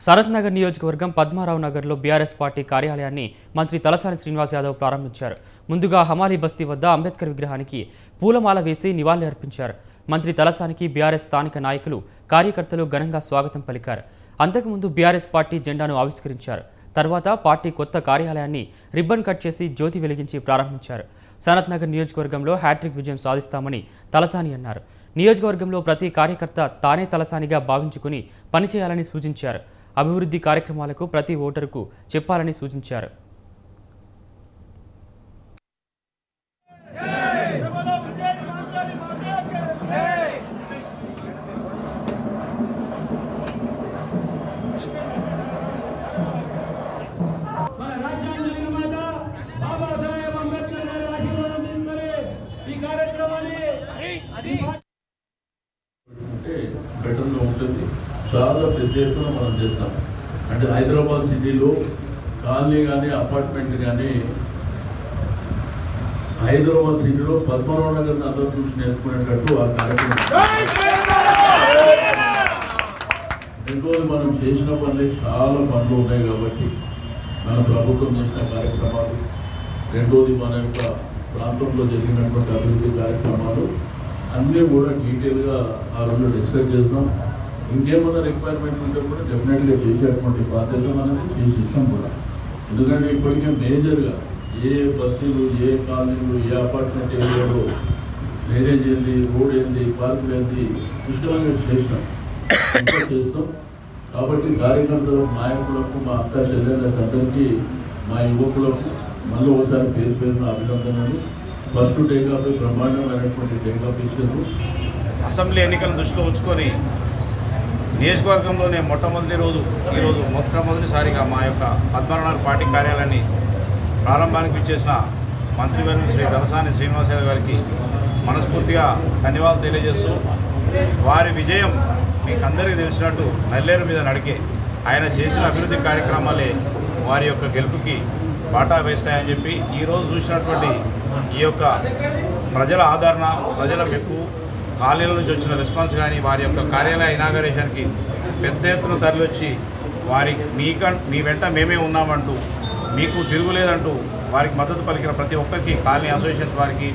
శరత్ నగర్ నియోజకవర్గం పద్మారావు నగర్లో BRS party కార్యాలయాన్ని మంత్రి తలసాని శ్రీనివాస్ యాదవ్ ప్రారంభించారు ముందుగా హమాలీ బస్తీ వద్ద అంబేద్కర్ విగ్రహానికి పూలమాల వేసి నివాళులు అర్పించారు మంత్రి తలసానికి బీఆర్ఎస్ స్థానిక నాయకులు కార్యకర్తలు ఘనంగా స్వాగతం పలికారు అంతకుముందు బీఆర్ఎస్ పార్టీ జెండాను ఆవిష్కరించారు తర్వాత పార్టీ కొత్త కార్యాలయాన్ని రిబ్బన్ కట్ చేసి జ్యోతి వెలిగించి ప్రారంభించారు సనత్ నగర్ నియోజకవర్గంలో హ్యాట్రిక్ విజయం సాధిస్తామని తలసాని అన్నారు నియోజకవర్గంలో ప్రతి కార్యకర్త తానే తలసానిగా భావించుకుని పనిచేయాలని సూచించారు అభివృద్ధి కార్యక్రమాలకు ప్రతి ఓటరుకు చెప్పాలని సూచించారు మన రాజ్యాంగ నిర్మాత బాబాసాహెబ్ అంబేద్కర్ గారి ఆశీర్వాదం తీసుకొని ఈ కార్యక్రమాన్ని అది ఉంటే బెటర్గా ఉంటుంది చాలా పెద్ద ఎత్తున మనం చేస్తాం అంటే హైదరాబాద్ సిటీలో కాలనీ కానీ అపార్ట్మెంట్ కానీ హైదరాబాద్ సిటీలో పద్మనాభ నగర్ అందరూ చూసి నేర్చుకునేటట్టు ఆ కార్యక్రమం రెండోది మనం చేసిన పనులు చాలా పనులు ఉన్నాయి కాబట్టి మన ప్రభుత్వం చేసిన కార్యక్రమాలు రెండోది మన యొక్క ప్రాంతంలో జరిగినటువంటి అభివృద్ధి కార్యక్రమాలు అన్నీ కూడా డీటెయిల్గా ఆ రోజు డిస్కస్ చేస్తాం ఇంకేమైనా రిక్వైర్మెంట్ ఉంటే కూడా డెఫినెట్గా చేసేటువంటి బాధ్యత మనది చేసి ఇస్తాం కూడా ఎందుకంటే ఇప్పటికే మేజర్గా ఏ బస్తీలు ఏ కాలనీలు ఏ అపార్ట్మెంట్ ఏరియాలో డ్రైనేజ్ ఏంది రోడ్ ఏంది పార్కులు ఏంది పుష్కలంగా చేసినాం ఇంకా చేస్తాం కాబట్టి కార్యకర్తలకు నాయకులకు మా అక్క చెల్లెళ్ళకి అందరికీ మా యువకులకు మళ్ళీ ఒకసారి పేరు పేరున అభినందనలు ఫస్ట్ టేకాఫ్ బ్రహ్మాండమైనటువంటి టేకాఫ్ ఇచ్చారు అసెంబ్లీ ఎన్నికలను దృష్టిలో ఉంచుకొని నియోజకవర్గంలోనే మొట్టమొదటి రోజు ఈరోజు మొట్టమొదటిసారిగా మా యొక్క పద్మనాభ పార్టీ కార్యాలయాన్ని ప్రారంభానికి ఇచ్చేసిన మంత్రివర్యులు శ్రీ దలసాని శ్రీనివాసరావు గారికి మనస్ఫూర్తిగా ధన్యవాదాలు తెలియజేస్తూ వారి విజయం మీకు అందరికీ తెలిసినట్టు నల్లేరు మీద నడికే ఆయన చేసిన అభివృద్ధి కార్యక్రమాలే వారి యొక్క గెలుపుకి బాటా వేస్తాయని చెప్పి ఈరోజు చూసినటువంటి ఈ యొక్క ప్రజల ఆదరణ ప్రజల మెప్పు కాలనీల నుంచి వచ్చిన రెస్పాన్స్ కానీ వారి యొక్క కార్యాలయ ఇనాగరేషన్కి పెద్ద ఎత్తున తరలివచ్చి వారి మీక మీ వెంట మేమే ఉన్నామంటూ మీకు తిరుగులేదంటూ వారికి మద్దతు పలికిన ప్రతి ఒక్కరికి కాలనీ అసోసియేషన్స్ వారికి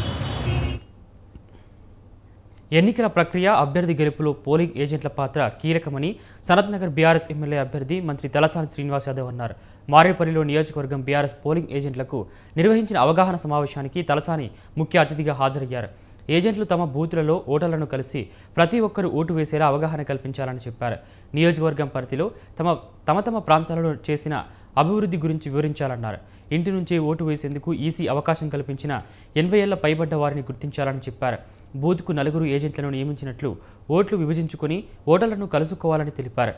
ఎన్నికల ప్రక్రియ అభ్యర్థి గెలుపులో పోలింగ్ ఏజెంట్ల పాత్ర కీలకమని సనత్ నగర్ బీఆర్ఎస్ ఎమ్మెల్యే అభ్యర్థి మంత్రి తలసాని శ్రీనివాస్ యాదవ్ అన్నారు మారేపల్లిలో నియోజకవర్గం బీఆర్ఎస్ పోలింగ్ ఏజెంట్లకు నిర్వహించిన అవగాహన సమావేశానికి తలసాని ముఖ్య అతిథిగా హాజరయ్యారు ఏజెంట్లు తమ బూతులలో ఓటర్లను కలిసి ప్రతి ఒక్కరూ ఓటు వేసేలా అవగాహన కల్పించాలని చెప్పారు నియోజకవర్గం పరిధిలో తమ తమ తమ ప్రాంతాలలో చేసిన అభివృద్ధి గురించి వివరించాలన్నారు ఇంటి నుంచే ఓటు వేసేందుకు ఈసీ అవకాశం కల్పించిన ఎనభై ఏళ్ల పైబడ్డ వారిని గుర్తించాలని చెప్పారు బూత్కు నలుగురు ఏజెంట్లను నియమించినట్లు ఓట్లు విభజించుకొని ఓటర్లను కలుసుకోవాలని తెలిపారు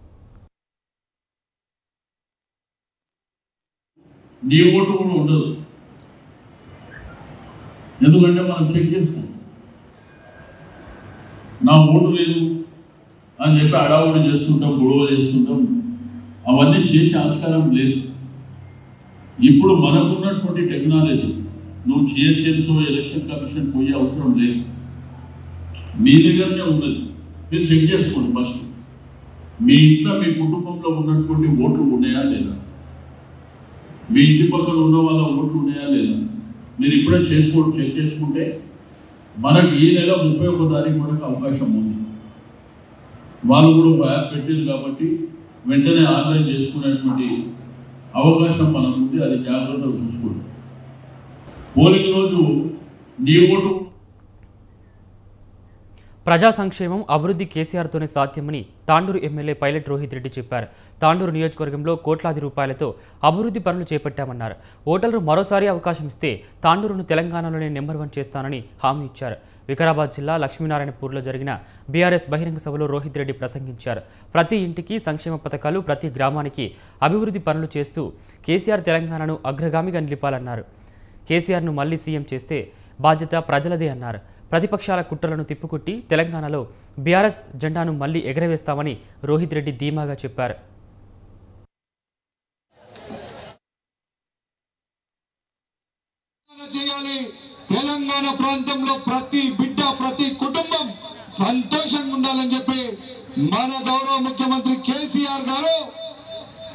నీ ఓటు కూడా ఉండదు ఎందుకంటే మనం చెక్ చేసుకోం నా ఓటు లేదు అని చెప్పి అడావుడి చేస్తుంటాం గొడవ చేస్తుంటాం అవన్నీ చేసే ఆస్కారం లేదు ఇప్పుడు మనకున్నటువంటి టెక్నాలజీ నువ్వు జిహెచ్ఎంసో ఎలక్షన్ కమిషన్ పోయే అవసరం లేదు మీ దగ్గరనే ఉన్నది మీరు చెక్ చేసుకోండి ఫస్ట్ మీ ఇంట్లో మీ కుటుంబంలో ఉన్నటువంటి ఓట్లు ఉన్నాయా లేదా మీ ఇంటి పక్కన ఉన్న వాళ్ళ ఓట్లు ఉన్నాయా లేదా మీరు ఇప్పుడే చేసుకోండి చెక్ చేసుకుంటే మనకి ఈ నెల ముప్పై ఒక్క తారీఖు వరకు అవకాశం ఉంది వాళ్ళు కూడా ఒక యాప్ పెట్టారు కాబట్టి వెంటనే ఆన్లైన్ చేసుకునేటువంటి అవకాశం మనకు ఉంది అది జాగ్రత్తగా చూసుకోండి పోలింగ్ రోజు నీ ఓటు ప్రజా సంక్షేమం అభివృద్ధి కేసీఆర్తోనే సాధ్యమని తాండూరు ఎమ్మెల్యే పైలట్ రోహిత్ రెడ్డి చెప్పారు తాండూరు నియోజకవర్గంలో కోట్లాది రూపాయలతో అభివృద్ధి పనులు చేపట్టామన్నారు ఓటర్లు మరోసారి అవకాశం ఇస్తే తాండూరును తెలంగాణలోనే నెంబర్ వన్ చేస్తానని హామీ ఇచ్చారు వికారాబాద్ జిల్లా లక్ష్మీనారాయణపూర్లో జరిగిన బీఆర్ఎస్ బహిరంగ సభలో రోహిత్ రెడ్డి ప్రసంగించారు ప్రతి ఇంటికి సంక్షేమ పథకాలు ప్రతి గ్రామానికి అభివృద్ధి పనులు చేస్తూ కేసీఆర్ తెలంగాణను అగ్రగామిగా నిలిపాలన్నారు కేసీఆర్ను మళ్లీ సీఎం చేస్తే బాధ్యత ప్రజలదే అన్నారు ప్రతిపక్షాల కుట్రలను తిప్పుకొట్టి తెలంగాణలో బీఆర్ఎస్ జెండాను మళ్లీ ఎగరవేస్తామని రోహిత్ రెడ్డి ధీమాగా చెప్పారు చేయాలి తెలంగాణ ప్రాంతంలో ప్రతి బిడ్డ ప్రతి కుటుంబం సంతోషంగా ఉండాలని చెప్పి మన గౌరవ ముఖ్యమంత్రి కేసీఆర్ గారు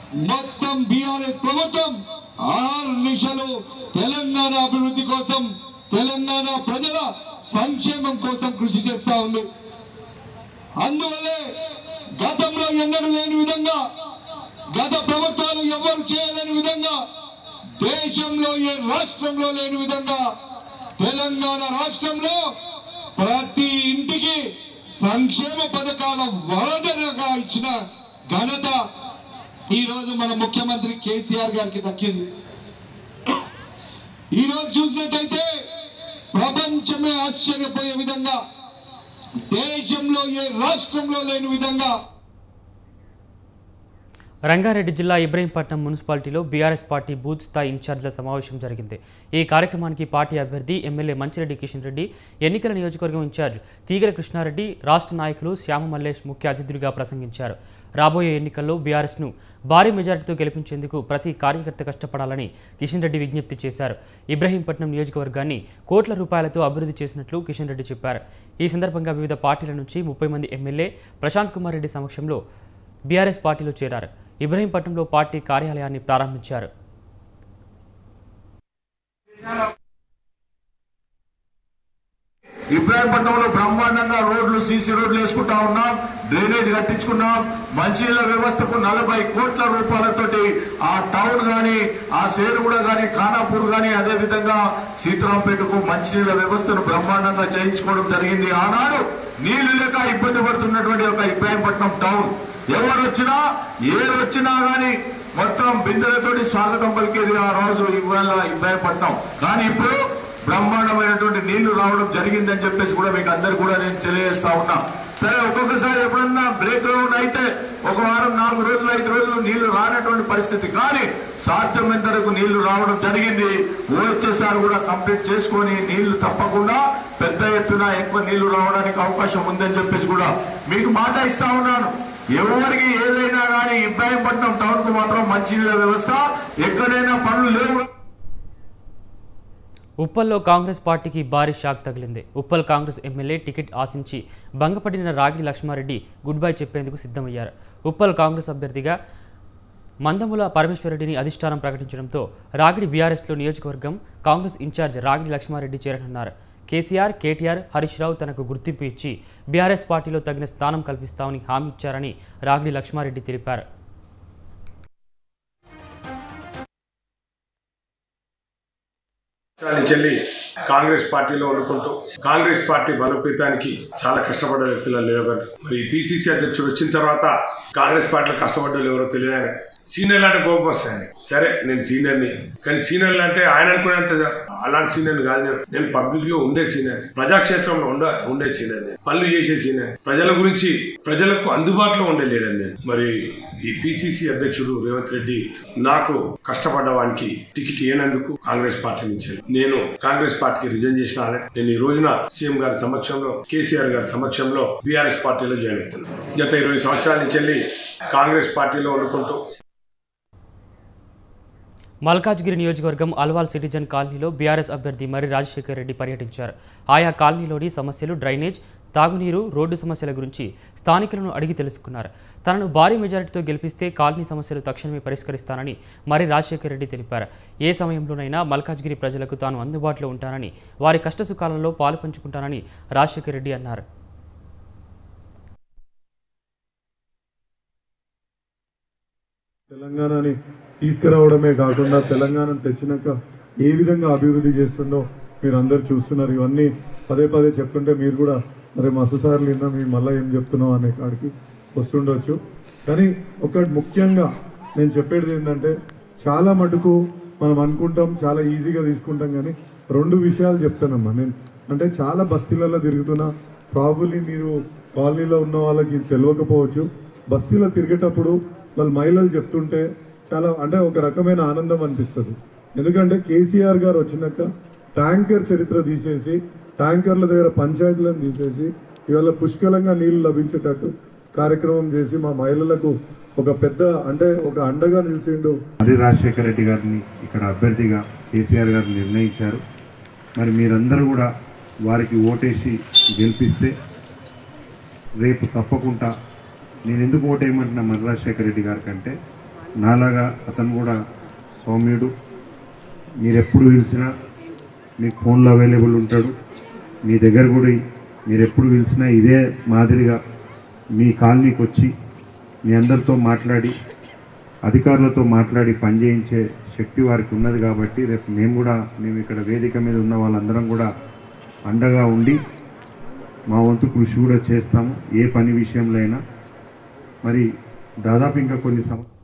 మొత్తం బీఆర్ఎస్ ప్రభుత్వం ఆరు నిమిషాలు తెలంగాణ అభివృద్ధి కోసం తెలంగాణ ప్రజల సంక్షేమం కోసం కృషి చేస్తా ఉంది అందువల్లే గతంలో ఎన్నడూ లేని విధంగా గత ప్రభుత్వాలు ఎవరు చేయలేని విధంగా దేశంలో ఏ రాష్ట్రంలో లేని విధంగా తెలంగాణ రాష్ట్రంలో ప్రతి ఇంటికి సంక్షేమ పథకాల వరదనగా ఇచ్చిన ఘనత ఈ రోజు మన ముఖ్యమంత్రి కేసీఆర్ గారికి దక్కింది ఈ రోజు చూసినట్టయితే ప్రపంచమే ఆశ్చర్యపోయే విధంగా దేశంలో ఏ రాష్ట్రంలో లేని విధంగా రంగారెడ్డి జిల్లా ఇబ్రహీంపట్నం మున్సిపాలిటీలో బీఆర్ఎస్ పార్టీ బూత్ స్థాయి ఇన్ఛార్జీల సమావేశం జరిగింది ఈ కార్యక్రమానికి పార్టీ అభ్యర్థి ఎమ్మెల్యే మంచిరెడ్డి కిషన్ రెడ్డి ఎన్నికల నియోజకవర్గం ఇన్ఛార్జ్ తీగల కృష్ణారెడ్డి రాష్ట్ర నాయకులు శ్యామ మల్లేష్ ముఖ్య అతిథులుగా ప్రసంగించారు రాబోయే ఎన్నికల్లో బీఆర్ఎస్ను భారీ మెజారిటీతో గెలిపించేందుకు ప్రతి కార్యకర్త కష్టపడాలని కిషన్ రెడ్డి విజ్ఞప్తి చేశారు ఇబ్రహీంపట్నం నియోజకవర్గాన్ని కోట్ల రూపాయలతో అభివృద్ధి చేసినట్లు కిషన్ రెడ్డి చెప్పారు ఈ సందర్భంగా వివిధ పార్టీల నుంచి ముప్పై మంది ఎమ్మెల్యే ప్రశాంత్ కుమార్ రెడ్డి సమక్షంలో బీఆర్ఎస్ పార్టీలో చేరారు ఇబ్రహీంపట్నంలో పార్టీ కార్యాలయాన్ని ప్రారంభించారు ఇబ్రాహీంపట్నంలో బ్రహ్మాండంగా రోడ్లు సీసీ రోడ్లు వేసుకుంటా ఉన్నాం డ్రైనేజ్ కట్టించుకున్నాం మంచినీళ్ళ వ్యవస్థకు నలభై కోట్ల రూపాయలతోటి ఆ టౌన్ గాని ఆ సేరుగుడ గాని ఖానాపూర్ గాని అదే విధంగా సీతారాంపేటకు మంచినీళ్ళ వ్యవస్థను బ్రహ్మాండంగా చేయించుకోవడం జరిగింది ఆనాడు నీళ్లు లేక ఇబ్బంది పడుతున్నటువంటి ఒక ఇబ్రాహీంపట్నం టౌన్ ఎవరు వచ్చినా ఏరు వచ్చినా గాని మొత్తం బిందెలతోటి స్వాగతం పలికేది ఆ రోజు ఇవాళ ఇబ్రాహీంపట్నం కానీ ఇప్పుడు బ్రహ్మాండమైనటువంటి నీళ్లు రావడం జరిగిందని చెప్పేసి కూడా మీకు అందరు కూడా నేను తెలియజేస్తా ఉన్నా సరే ఒక్కొక్కసారి ఎప్పుడన్నా బ్రేక్ డౌన్ అయితే ఒక వారం నాలుగు రోజులు ఐదు రోజులు నీళ్లు రానటువంటి పరిస్థితి కానీ సాధ్యమైనంత వరకు నీళ్లు రావడం జరిగింది ఓహెచ్ఎస్ఆర్ కూడా కంప్లీట్ చేసుకొని నీళ్లు తప్పకుండా పెద్ద ఎత్తున ఎక్కువ నీళ్లు రావడానికి అవకాశం ఉందని చెప్పేసి కూడా మీకు మాట ఇస్తా ఉన్నాను ఎవరికి ఏదైనా కానీ ఇబ్రాహీంపట్నం టౌన్ కు మాత్రం మంచినీళ్ళ వ్యవస్థ ఎక్కడైనా పనులు లేవు ఉప్పల్లో కాంగ్రెస్ పార్టీకి భారీ షాక్ తగిలింది ఉప్పల్ కాంగ్రెస్ ఎమ్మెల్యే టికెట్ ఆశించి భంగపడిన రాగిడి లక్ష్మారెడ్డి గుడ్ బై చెప్పేందుకు సిద్ధమయ్యారు ఉప్పల్ కాంగ్రెస్ అభ్యర్థిగా మందముల పరమేశ్వరరెడ్డిని అధిష్టానం ప్రకటించడంతో రాగిడి బీఆర్ఎస్లో నియోజకవర్గం కాంగ్రెస్ ఇన్ఛార్జ్ రాగిడి లక్ష్మారెడ్డి చేరనున్నారు కేసీఆర్ కేటీఆర్ హరీష్ రావు తనకు గుర్తింపు ఇచ్చి బీఆర్ఎస్ పార్టీలో తగిన స్థానం కల్పిస్తామని హామీ ఇచ్చారని రాగిడి లక్ష్మారెడ్డి తెలిపారు సంవత్సరాల నుంచి వెళ్ళి కాంగ్రెస్ పార్టీలో వండుకుంటూ కాంగ్రెస్ పార్టీ బలోపేతానికి చాలా కష్టపడ్డ వ్యక్తులు లేవరు మరి పిసిసి అధ్యక్షుడు వచ్చిన తర్వాత కాంగ్రెస్ పార్టీలో కష్టపడ్డ ఎవరో తెలియదు సీనియర్లు అంటే కోపం వస్తాయని సరే నేను సీనియర్ని కానీ సీనియర్లు అంటే ఆయన అనుకునేంత అలాంటి సీనియర్ కాదు నేను నేను పబ్లిక్ లో ఉండే సీనియర్ ప్రజాక్షేత్రంలో ఉండ ఉండే సీనియర్ నేను పనులు చేసే సీనియర్ ప్రజల గురించి ప్రజలకు అందుబాటులో ఉండే లీడర్ నేను మరి ఈ పిసిసి అధ్యక్షుడు రేవంత్ రెడ్డి నాకు కష్టపడ్డ వానికి టికెట్ ఇవ్వనందుకు కాంగ్రెస్ పార్టీ నుంచి నేను కాంగ్రెస్ పార్టీకి రిజైన్ చేసిన వాళ్ళే. నేను ఈ రోజున సీఎం గారి సమక్షంలో కేసీఆర్ గారి సమక్షంలో బీఆర్ఎస్ పార్టీలో జాయిన్ అవుతున్నాను గత ఇరవై సంవత్సరాల నుంచి వెళ్ళి కాంగ్రెస్ పార్టీలో వండుకుంటూ మల్కాజ్గిరి నియోజకవర్గం అల్వాల్ సిటిజన్ కాలనీలో బీఆర్ఎస్ అభ్యర్థి మర్రి రాజశేఖర్ రెడ్డి పర్యటించారు ఆయా కాలనీలోని సమస్యలు డ్రైనేజ్ తాగునీరు రోడ్డు సమస్యల గురించి స్థానికులను అడిగి తెలుసుకున్నారు తనను భారీ మెజారిటీతో గెలిపిస్తే కాలనీ సమస్యలు తక్షణమే పరిష్కరిస్తానని మర్రి రాజశేఖర్ రెడ్డి తెలిపారు ఏ సమయంలోనైనా మల్కాజ్గిరి ప్రజలకు తాను అందుబాటులో ఉంటానని వారి కష్టసుఖాలలో పాలు పంచుకుంటానని రాజశేఖర్ రెడ్డి అన్నారు తెలంగాణని తీసుకురావడమే కాకుండా తెలంగాణను తెచ్చినాక ఏ విధంగా అభివృద్ధి చేస్తుండో మీరు అందరు చూస్తున్నారు ఇవన్నీ పదే పదే చెప్తుంటే మీరు కూడా అరే మస్తు సార్లు విన్నా మీరు మళ్ళీ ఏం చెప్తున్నావు అనే కాడికి వస్తుండొచ్చు కానీ ఒకటి ముఖ్యంగా నేను చెప్పేది ఏంటంటే చాలా మటుకు మనం అనుకుంటాం చాలా ఈజీగా తీసుకుంటాం కానీ రెండు విషయాలు చెప్తానమ్మా నేను అంటే చాలా బస్తీలలో తిరుగుతున్నా ప్రాబుల్లీ మీరు కాలనీలో ఉన్న వాళ్ళకి ఇది తెలియకపోవచ్చు బస్తీలో తిరిగేటప్పుడు వాళ్ళు మహిళలు చెప్తుంటే చాలా అంటే ఒక రకమైన ఆనందం అనిపిస్తుంది ఎందుకంటే కేసీఆర్ గారు వచ్చినాక ట్యాంకర్ చరిత్ర తీసేసి ట్యాంకర్ల దగ్గర పంచాయతీలను తీసేసి ఇవాళ పుష్కలంగా నీళ్లు లభించేటట్టు కార్యక్రమం చేసి మా మహిళలకు ఒక పెద్ద అంటే ఒక అండగా నిలిచిండు హరి రాజశేఖర రెడ్డి గారిని ఇక్కడ అభ్యర్థిగా కేసీఆర్ గారు నిర్ణయించారు మరి మీరందరూ కూడా వారికి ఓటేసి గెలిపిస్తే రేపు తప్పకుండా నేను ఎందుకు ఓటేయమంటున్నా మరి రాజశేఖర రెడ్డి గారి కంటే నాలాగా అతను కూడా సౌమ్యుడు మీరు ఎప్పుడు పిలిచినా మీకు ఫోన్లో అవైలబుల్ ఉంటాడు మీ దగ్గర కూడా మీరు ఎప్పుడు పిలిచినా ఇదే మాదిరిగా మీ కాలనీకి వచ్చి మీ అందరితో మాట్లాడి అధికారులతో మాట్లాడి పనిచేయించే శక్తి వారికి ఉన్నది కాబట్టి రేపు మేము కూడా మేము ఇక్కడ వేదిక మీద ఉన్న వాళ్ళందరం కూడా అండగా ఉండి మా వంతు కృషి కూడా చేస్తాము ఏ పని విషయంలో అయినా మరి దాదాపు ఇంకా కొన్ని సం